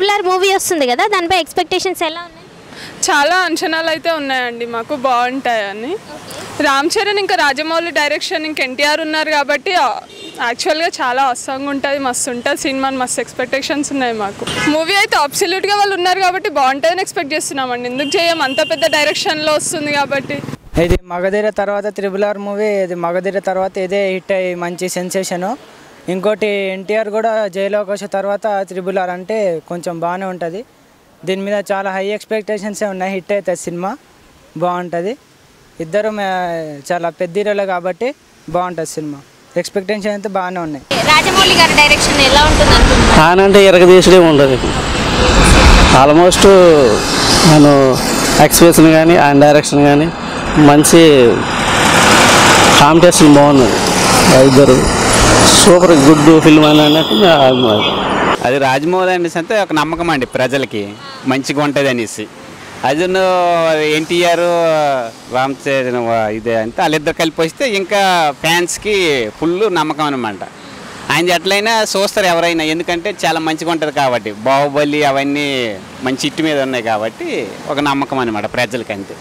Triple R movie వస్తుంది కదా దానిపై ఎక్స్పెక్టేషన్స్ ఎలా ఉన్నాయి చాలా అంచనాలు అయితే ఉన్నాయండి మాకు బాగుంటాయని రామ్ చరణ్ ఇంకా రాజమౌళి డైరెక్షన్ ఇంకా ఎన్టీఆర్ ఉన్నారు కాబట్టి యాక్చువల్గా చాలా అవసరంగా ఉంటుంది మస్తు ఉంటుంది సినిమా మస్తు ఎక్స్పెక్టేషన్స్ ఉన్నాయి మాకు మూవీ అయితే అబ్సల్యూట్గా వాళ్ళు ఉన్నారు కాబట్టి బాగుంటుందని ఎక్స్పెక్ట్ చేస్తున్నామండి ఎందుకు చేయం అంత పెద్ద డైరెక్షన్లో వస్తుంది కాబట్టి ఇది మగధీర తర్వాత త్రిబుల్ ఆర్ మూవీ ఇది మగధీర తర్వాత ఇదే హిట్ అయ్యి మంచి సెన్సేషను ఇంకోటి ఎన్టీఆర్ కూడా జైలుకి వచ్చిన తర్వాత త్రిబుల్ ఆర్ అంటే కొంచెం బాగానే ఉంటుంది దీని మీద చాలా హై ఎక్స్పెక్టేషన్సే ఉన్నాయి హిట్ అవుతుంది సినిమా బాగుంటుంది ఇద్దరు మే- చాలా పెద్ద హీరోలు కాబట్టి బాగుంటుంది సినిమా ఎక్స్పెక్టేషన్ అయితే బాగానే ఉన్నాయి రాజమౌళి గారి డైరెక్షన్ ఎలా ఉంటుంది అనుకుంటున్నారు ఆయన అంటే ఎరగదీసుడే ఉండదు ఆల్మోస్ట్ నేను ఎక్స్ప్రెషన్ కానీ ఆయన డైరెక్షన్ కానీ మంచి కాంపిటీషన్ బాగున్నది ఆ ఇద్దరు సూపర్ గుడ్ ఫిల్మ్ అని అన్నట్టు నా అభిప్రాయం. అది రాజమౌళి అనేసి అంటే ఒక నమ్మకం అండి ప్రజలకి మంచిగా ఉంటుంది అనేసి అది ఎన్టీఆర్ రామ్ చరణ్ ఇదే అంటే వాళ్ళిద్దరు కలిపి వస్తే ఇంకా ఫ్యాన్స్కి ఫుల్ నమ్మకం అనమాట ఆయన ఎట్లయినా చూస్తారు ఎవరైనా ఎందుకంటే చాలా మంచిగా ఉంటుంది కాబట్టి బాహుబలి అవన్నీ మంచి ఇట్టు మీద ఉన్నాయి కాబట్టి ఒక నమ్మకం అనమాట ప్రజలకి అంతే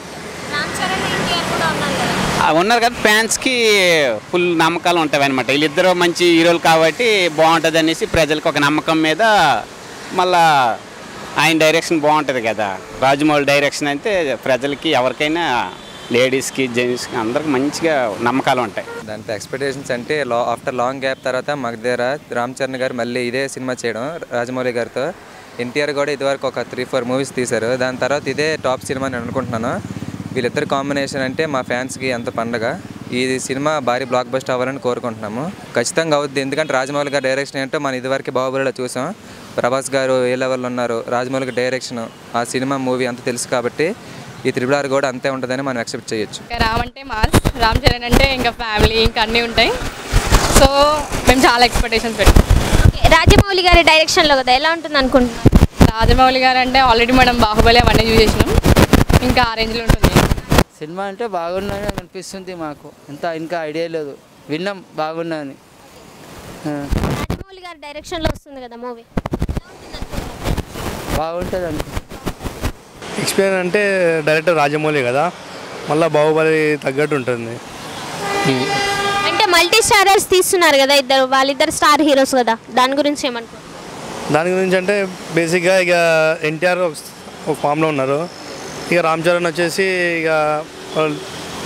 ఆ ఉన్నారు కదా ఫ్యాన్స్కి ఫుల్ నమ్మకాలు ఉంటాయి అనమాట వీళ్ళిద్దరూ మంచి హీరోలు కాబట్టి బాగుంటుంది అనేసి ప్రజలకు ఒక నమ్మకం మీద మళ్ళా ఆయన డైరెక్షన్ బాగుంటుంది కదా రాజమౌళి డైరెక్షన్ అయితే ప్రజలకి ఎవరికైనా లేడీస్కి జెంట్స్కి అందరికి మంచిగా నమ్మకాలు ఉంటాయి దాంట్లో ఎక్స్పెక్టేషన్స్ అంటే లా ఆఫ్టర్ లాంగ్ గ్యాప్ తర్వాత మగధీర రామ్ చరణ్ గారు మళ్ళీ ఇదే సినిమా చేయడం రాజమౌళి గారితో ఎన్టీఆర్ కూడా ఇదివరకు ఒక త్రీ ఫోర్ మూవీస్ తీశారు దాని తర్వాత ఇదే టాప్ సినిమా నేను అనుకుంటున్నాను వీళ్ళిద్దరు కాంబినేషన్ అంటే మా ఫ్యాన్స్కి ఎంత పండగ ఈ సినిమా భారీ బ్లాక్ బస్ట్ అవ్వాలని కోరుకుంటున్నాము ఖచ్చితంగా అవుద్ది ఎందుకంటే రాజమౌళి గారి డైరెక్షన్ ఏంటో మనం ఇదివరకు బాహుబలిలో చూసాం ప్రభాస్ గారు ఏ లెవెల్లో ఉన్నారు రాజమౌళి గారి డైరెక్షన్ ఆ సినిమా మూవీ అంతా తెలుసు కాబట్టి ఈ త్రిబుల్ ఆర్ కూడా అంతే ఉంటుందని మనం ఎక్స్పెక్ట్ చేయొచ్చు ఇంకా రామ్ అంటే మాస్ రామ్ చరణ్ అంటే ఇంకా ఫ్యామిలీ ఇంకా అన్నీ ఉంటాయి సో మేము చాలా ఎక్స్పెక్టేషన్స్ పెట్టాం Okay, రాజమౌళి గారి డైరెక్షన్లో కదా ఎలా ఉంటుంది అనుకుంటున్నారు రాజమౌళి గారు అంటే ఆల్రెడీ మనం బాహుబలి అవన్నీ చూసేసినాం ఇంకా ఆ రేంజ్లో ఉంటుంది సినిమా అంటే బాగుందని అనిపిస్తుంది మాకు ఇంత ఇంకా ఐడియా లేదు విన్నాం బాగుందని ఆ, రాజమౌళి గారి డైరెక్షన్లో వస్తుంది కదా మూవీ బాగుంటుంది అనుకో ఎక్స్పీరియన్స్ అంటే డైరెక్టర్ రాజమౌళి కదా మళ్ళీ బాహుబలి తగ్గట్టు ఉంటుంది అంటే మల్టీ స్టారర్స్ తీస్తున్నారు కదా ఇద్దరు వాళ్ళిద్దరు స్టార్ హీరోస్ కదా దాని గురించి ఏమనుకో దాని గురించి అంటే బేసిక్గా ఇక ఎన్టీఆర్ ఒక ఫామ్లో ఉన్నారు ఇక రామ్ చరణ్ వచ్చేసి ఇక వాళ్ళు-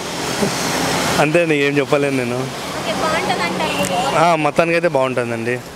అంతే నీకు ఏం చెప్పలేను నేను ఆ, మొత్తానికి అయితే బాగుంటుందండి